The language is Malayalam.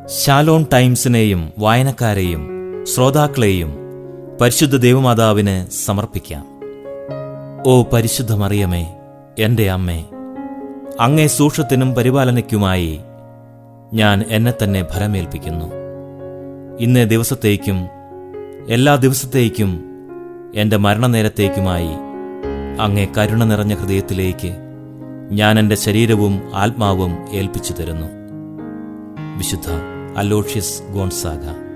ശാലോൺ ടൈംസിനെയും വായനക്കാരെയും ശ്രോതാക്കളെയും പരിശുദ്ധ ദേവമാതാവിന് സമർപ്പിക്കാം ഓ പരിശുദ്ധ മറിയമേ എന്റെ അമ്മേ അങ്ങേ സൂക്ഷത്തിനും പരിപാലനയ്ക്കുമായി ഞാൻ എന്നെ തന്നെ ഭരമേൽപ്പിക്കുന്നു ഇന്നേ ദിവസത്തേക്കും എല്ലാ ദിവസത്തേക്കും എൻ്റെ മരണനേരത്തേക്കുമായി അങ്ങേ കരുണ നിറഞ്ഞ ഹൃദയത്തിലേക്ക് ഞാൻ എൻ്റെ ശരീരവും ആത്മാവും ഏൽപ്പിച്ചു തരുന്നു വിശുദ്ധ അലോഷ്യസ് ഗോൺസാഗ